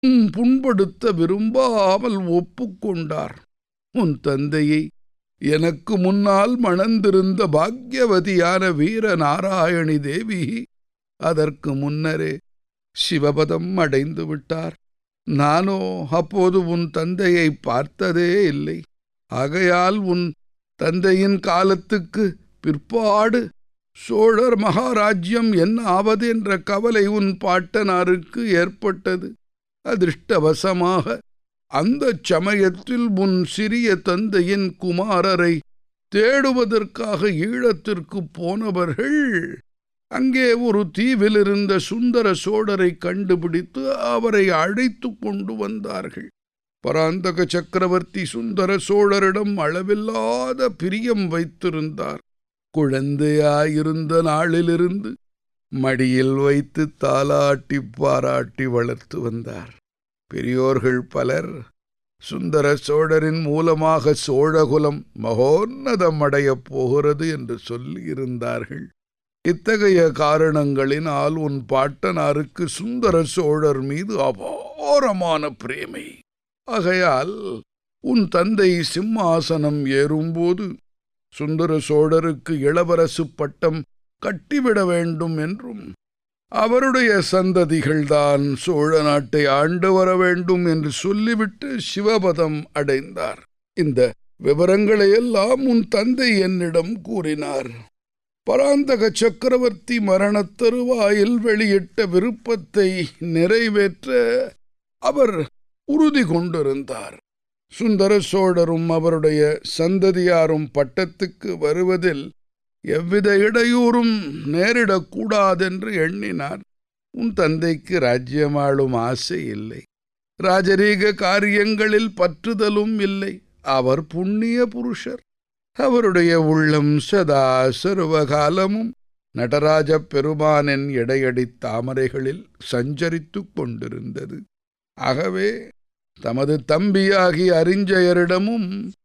உம் புண்படுத்த விரும்பாமல் ஒப்புக்கொண்டார் உன் தந்தையை எனக்கு முன்னால் மணந்திருந்த பாக்யவதியான வீர நாராயணி தேவி அதற்கு முன்னரே சிவபதம் அடைந்து விட்டார் நானோ அப்போது உன் தந்தையை பார்த்ததே இல்லை ஆகையால் உன் தந்தையின் காலத்துக்கு பிற்பாடு சோழர் மகாராஜ்யம் என்ன ஆவது என்ற கவலை உன் பாட்டனாருக்கு ஏற்பட்டது அதிர்ஷ்டவசமாக அந்த சமயத்தில் உன் சிறிய தந்தையின் குமாரரை தேடுவதற்காக ஈழத்திற்கு போனவர்கள் அங்கே ஒரு தீவில் இருந்த சுந்தர சோழரை கண்டுபிடித்து அவரை அழைத்து கொண்டு வந்தார்கள் பராந்தக சக்கரவர்த்தி சுந்தர சோழரிடம் அளவில்லாத பிரியம் வைத்திருந்தார் குழந்தையாயிருந்த நாளிலிருந்து மடியில் வைத்து தாலாட்டி பாராட்டி வளர்த்து வந்தார் பெரியோர்கள் பலர் சுந்தர சோழரின் மூலமாக சோழகுலம் மகோன்னதம் அடையப் போகிறது என்று சொல்லியிருந்தார்கள் இத்தகைய காரணங்களினால் உன் பாட்டனாருக்கு சுந்தர சோழர் மீது அபாரமான பிரேமை ஆகையால் உன் தந்தை சிம்மாசனம் ஏறும்போது சுந்தர சோழருக்கு இளவரசு பட்டம் கட்டிவிட வேண்டும் என்றும் அவருடைய சந்ததிகள்தான் சோழ நாட்டை ஆண்டு வர வேண்டும் என்று சொல்லிவிட்டு சிவபதம் அடைந்தார் இந்த விவரங்களையெல்லாம் உன் தந்தை என்னிடம் கூறினார் பராந்தக சக்கரவர்த்தி மரணத் தருவாயில் வெளியிட்ட விருப்பத்தை நிறைவேற்ற அவர் உறுதி கொண்டிருந்தார் சுந்தர சோழரும் அவருடைய சந்ததியாரும் பட்டத்துக்கு வருவதில் எவ்வித இடையூறும் நேரிடக்கூடாதென்று எண்ணினார் உன் தந்தைக்கு ராஜ்யமாளும் ஆசை இல்லை ராஜரீக காரியங்களில் பற்றுதலும் இல்லை அவர் புண்ணிய புருஷர் அவருடைய உள்ளம் சதா சர்வகாலமும் நடராஜ பெருமானின் இடையடி தாமரைகளில் சஞ்சரித்துக் கொண்டிருந்தது ஆகவே தமது தம்பியாகி அறிஞ்சயரிடமும்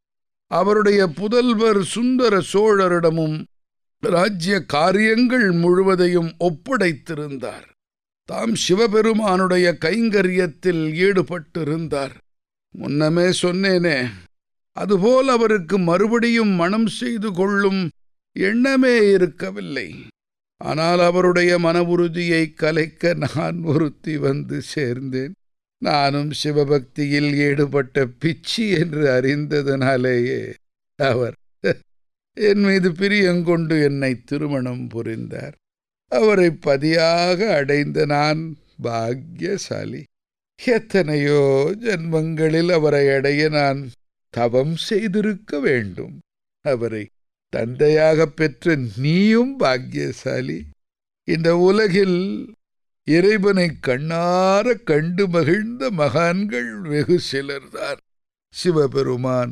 அவருடைய புதல்வர் சுந்தர சோழரிடமும் ராஜ்ய காரியங்கள் முழுவதையும் ஒப்படைத்திருந்தார் தாம் சிவபெருமானுடைய கைங்கரியத்தில் ஈடுபட்டிருந்தார் முன்னமே சொன்னேனே அதுபோல் அவருக்கு மறுபடியும் மனம் செய்து கொள்ளும் எண்ணமே இருக்கவில்லை ஆனால் அவருடைய மன உறுதியை கலைக்க நான் ஒருத்தி வந்து சேர்ந்தேன் நானும் சிவபக்தியில் ஈடுபட்ட பிச்சி என்று அறிந்ததனாலேயே அவர் என் மீது பிரியங்கொண்டு என்னை திருமணம் புரிந்தார் அவரை பதியாக அடைந்த நான் பாக்யசாலி எத்தனையோ ஜன்மங்களில் அவரை அடைய நான் தவம் செய்திருக்க வேண்டும் அவரை தந்தையாக பெற்ற நீயும் பாக்யசாலி இந்த உலகில் இறைவனை கண்ணார கண்டு மகிழ்ந்த மகான்கள் வெகு சிலர்தான் சிவபெருமான்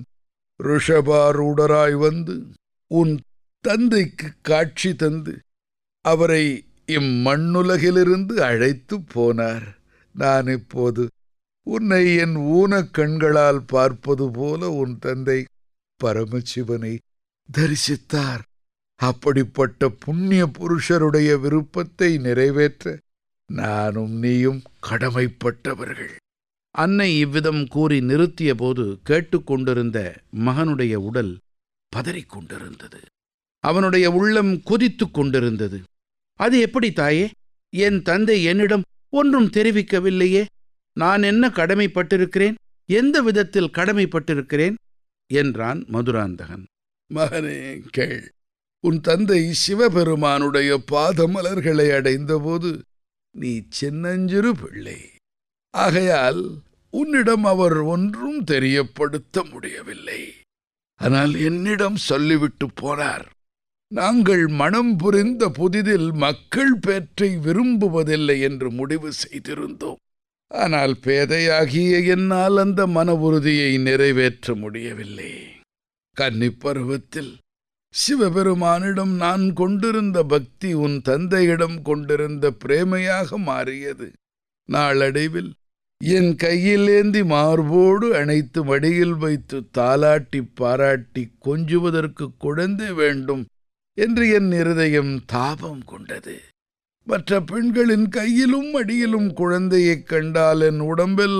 ருஷபாரூடராய் வந்து உன் தந்தைக்கு காட்சி தந்து அவரை இம்மண்ணுலகிலிருந்து அழைத்து போனார் நான் இப்போது உன்னை என் ஊனக் கண்களால் பார்ப்பது போல உன் தந்தை பரமசிவனை தரிசித்தார் அப்படிப்பட்ட புண்ணிய புருஷருடைய விருப்பத்தை நிறைவேற்ற நானும் நீயும் கடமைப்பட்டவர்கள் அன்னை இவ்விதம் கூறி நிறுத்திய போது கேட்டுக்கொண்டிருந்த மகனுடைய உடல் பதறிக் கொண்டிருந்தது அவனுடைய உள்ளம் கொதித்துக் கொண்டிருந்தது அது எப்படி தாயே என் தந்தை என்னிடம் ஒன்றும் தெரிவிக்கவில்லையே நான் என்ன கடமைப்பட்டிருக்கிறேன் எந்த விதத்தில் கடமைப்பட்டிருக்கிறேன் என்றான் மதுராந்தகன் மகனே கேள் உன் தந்தை சிவபெருமானுடைய பாதமலர்களை அடைந்தபோது நீ சின்னஞ்சிறு பிள்ளை ஆகையால் உன்னிடம் அவர் ஒன்றும் தெரியப்படுத்த முடியவில்லை ஆனால் என்னிடம் சொல்லிவிட்டு போனார் நாங்கள் மனம் புரிந்த புதிதில் மக்கள் பேற்றை விரும்புவதில்லை என்று முடிவு செய்திருந்தோம் ஆனால் பேதையாகிய என்னால் அந்த மன உறுதியை நிறைவேற்ற முடியவில்லை கன்னிப் பருவத்தில் சிவபெருமானிடம் நான் கொண்டிருந்த பக்தி உன் தந்தையிடம் கொண்டிருந்த பிரேமையாக மாறியது நாளடைவில் என் கையில் ஏந்தி மார்போடு அணைத்து மடியில் வைத்து தாலாட்டி பாராட்டி கொஞ்சுவதற்கு குழந்தை வேண்டும் என்று என் இருதயம் தாபம் கொண்டது மற்ற பெண்களின் கையிலும் அடியிலும் குழந்தையைக் கண்டால் என் உடம்பெல்லாம்